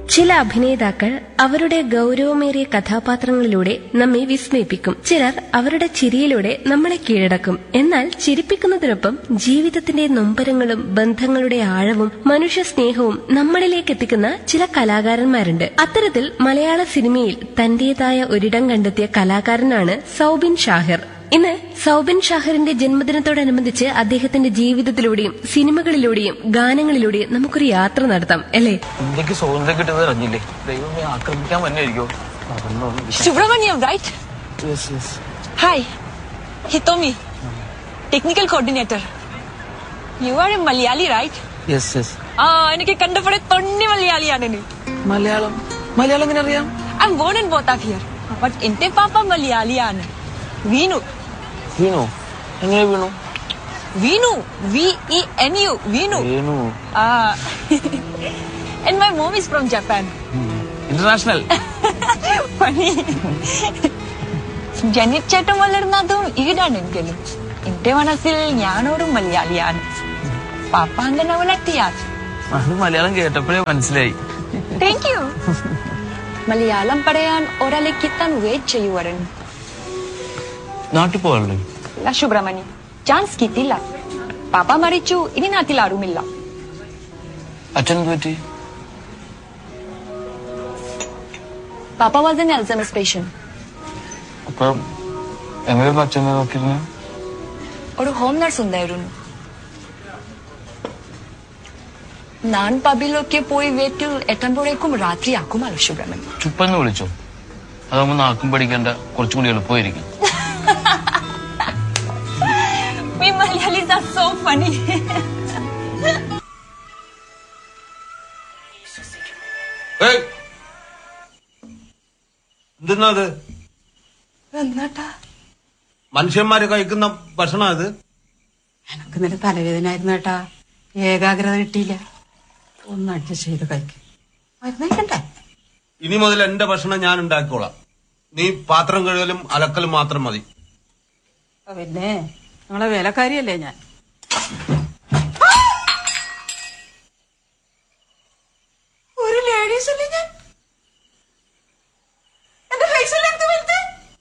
ചില അഭിനേതാക്കൾ അവരുടെ ഗൗരവമേറിയ കഥാപാത്രങ്ങളിലൂടെ നമ്മെ വിസ്മയിപ്പിക്കും ചിലർ അവരുടെ ചിരിയിലൂടെ നമ്മളെ കീഴടക്കും എന്നാൽ ചിരിപ്പിക്കുന്നതിനൊപ്പം ജീവിതത്തിന്റെ നൊമ്പരങ്ങളും ബന്ധങ്ങളുടെ ആഴവും മനുഷ്യ സ്നേഹവും നമ്മളിലേക്ക് എത്തിക്കുന്ന ചില കലാകാരന്മാരുണ്ട് അത്തരത്തിൽ മലയാള സിനിമയിൽ തന്റേതായ ഒരിടം കണ്ടെത്തിയ കലാകാരനാണ് സൗബിൻ ഷാഹിർ ഇന്ന് സൗബിൻ ഷാഹിറിന്റെ ജന്മദിനത്തോടനുബന്ധിച്ച് അദ്ദേഹത്തിന്റെ ജീവിതത്തിലൂടെയും സിനിമകളിലൂടെയും ഗാനങ്ങളിലൂടെയും നമുക്കൊരു യാത്ര നടത്താം അല്ലേ ഇന്ത്യക്ക് സ്വാതന്ത്ര്യം കിട്ടുന്നത് അറിഞ്ഞില്ലേ ദൈവമേ ആക്രമിക്കാൻ വന്നെയായിരിക്കോ Subramaniam, right? Hi, Hitomi, technical coordinator. You are a Malayali, right? Yes yes ആ എനിക്ക് കണ്ടപ്പോഴേ തൊണ്ണി മലയാളിയാണ് നീ മലയാളം മലയാളം എങ്ങനെ അറിയാം I'm born in both of here but എന്റെ പാപ്പ മലയാളിയാണ് വീണു വീണു എങ്ങനെ വീണു വീണു വി ഇ എൻ യു വീണു വീണു ആ and my mom is from Japan. International പണി ജനിച്ചേട്ടൻ വളർന്നതും ഈടാണ് എനിക്കല്ലോ എന്റെ മനസ്സിൽ ഞാനൊരു മലയാളിയാണ് പാപ്പ അങ്ങനെ വളർത്തിയാൽ അത് മലയാളം കേട്ടപ്പോഴേ മനസ്സിലായി താങ്ക് യു മലയാളം പറയാൻ ഒരാളെ കിട്ടാൻ വെയിറ്റ് ചെയ്യുവായിരുന്നു നാട്ടിൽ പോകാറുണ്ട് ഇല്ല സുബ്രഹ്മണ്യം ചാൻസ് കിട്ടില്ല പാപ്പ മരിച്ചു ഇനി നാട്ടിൽ ആരുമില്ല അച്ഛൻ എന്ത് പറ്റി പാപ്പ വാസ് എൻ അൽസമസ് പേഷ്യൻ അപ്പൊ എങ്ങനെയായിരുന്നു അച്ഛനെ നോക്കിയിരുന്നെ ഒരു ഹോം നഴ്സ് ഉണ്ടായിരുന്നു ഞാൻ പബിലൊക്കെ പോയി വീട്ടിൽ എത്തുമ്പോഴേക്കും രാത്രിയാക്കുമല്ലോ സുബ്രഹ്മണ്യം ചുപ്പെന്ന് വിളിച്ചോ അതാകുമ്പോ നാക്കും പഠിക്കേണ്ട കുറച്ചും കൂടി എളുപ്പമായിരിക്കും We Malayalis are so funny. എന്തെന്നാ അത് എന്നാട്ടാ മനുഷ്യന്മാര് കഴിക്കുന്ന ഭക്ഷണം അത് എനക്ക് ഇന്നലെ തലവേദന ആയിരുന്നു ഏട്ടാ ഏകാഗ്രത കിട്ടിയില്ല ഒന്ന് അഡ്ജസ്റ്റ് ചെയ്ത് കഴിക്കും മരുന്ന് കഴിക്കണ്ടേ ഇനി മുതൽ എന്റെ ഭക്ഷണം ഞാൻ ഉണ്ടാക്കിക്കോളാം നീ പാത്രം കഴുകലും അലക്കലും മാത്രം മതി ആ, പിന്നെ നമ്മളെ വേലക്കാരിയല്ലേ ഞാൻ ഒരു ലേഡീസ് അല്ലേ ഞാൻ എന്റെ ഫേസിൽ എന്ത് വലുത്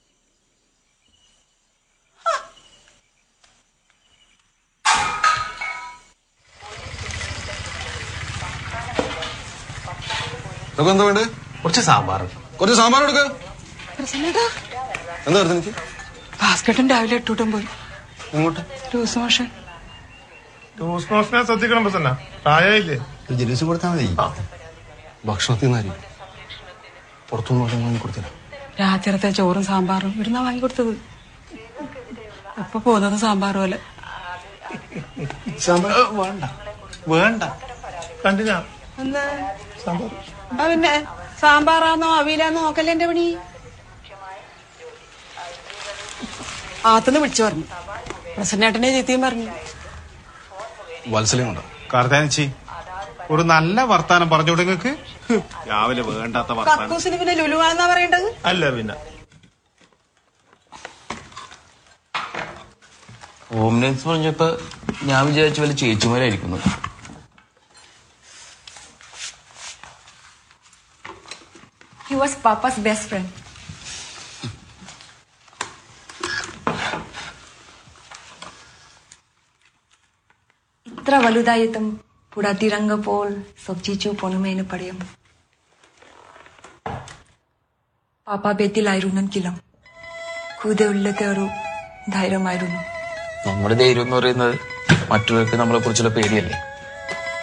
ഇതൊക്കെ എന്താ വേണ്ടത് കുറച്ച് സാമ്പാർ കുറച്ച് സാമ്പാർ എടുക്ക പ്രസന്നേട്ടാ എന്താ അടുത്ത് എനിക്ക് ഭാസ്കട്ടൻ രാവിലെ എട്ടൂട്ടം പോയി ഇങ്ങോട്ട് ലൂസ് മോഷൻ ടൂസ് മോഷനെ ശ്രദ്ധിക്കണം പ്രസന്ന പ്രായമില്ലേ ഒരു ജലൂസ് കൊടുത്താൽ മതി ഭക്ഷണത്തിൽ നിന്നാരി പുറത്തുനിന്ന് വാങ്ങി കൊടുത്തില്ല രാത്രിത്തെ ചോറും സാമ്പാറും ഇവിടുന്ന വാങ്ങിക്കൊടുത്തത് ഇപ്പൊ പോകുന്നത് സാമ്പാർ പോലെ സാമ്പാർ വേണ്ട വേണ്ട കണ്ടിനാ എന്താ ആ പിന്നെ സാമ്പാറാന്നോ അവിയിലാന്നോ നോക്കല്ലേ എന്റെ പണി ആത്തുനിന്ന് വിളിച്ചു പറഞ്ഞു പ്രസന്നേട്ടനെ ചീത്തയും പറഞ്ഞു വത്സലയും ഉണ്ടോ കാർത്താനിച്ചി ഒരു നല്ല വർത്താനം പറഞ്ഞു നിങ്ങൾക്ക് രാവിലെ വേണ്ടാത്ത വർത്താനം കക്കൂസിന് പിന്നെ ലുലുവാണെന്നാ പറയേണ്ടത് അല്ല പിന്നെ ഹോം നേഴ്സ് പറഞ്ഞപ്പോ ഞാൻ വിചാരിച്ചു വല്ല ചേച്ചിമാരായിരിക്കുന്നു He was Papa's best friend. ഇത്ര വലുതായിട്ടും പുടാത്തിരങ്ക പോൽ സബ്ജിച്ചു പൊണുമേന് പടയും പാപ്പ ബേത്തിലായിരുന്നെങ്കിലും കൂടെ ഉള്ളത്തെ ഒരു ധൈര്യമായിരുന്നു നമ്മുടെ ധൈര്യം എന്ന് പറയുന്നത് മറ്റുള്ളവർക്ക് നമ്മളെ കുറിച്ചുള്ള പേടിയല്ലേ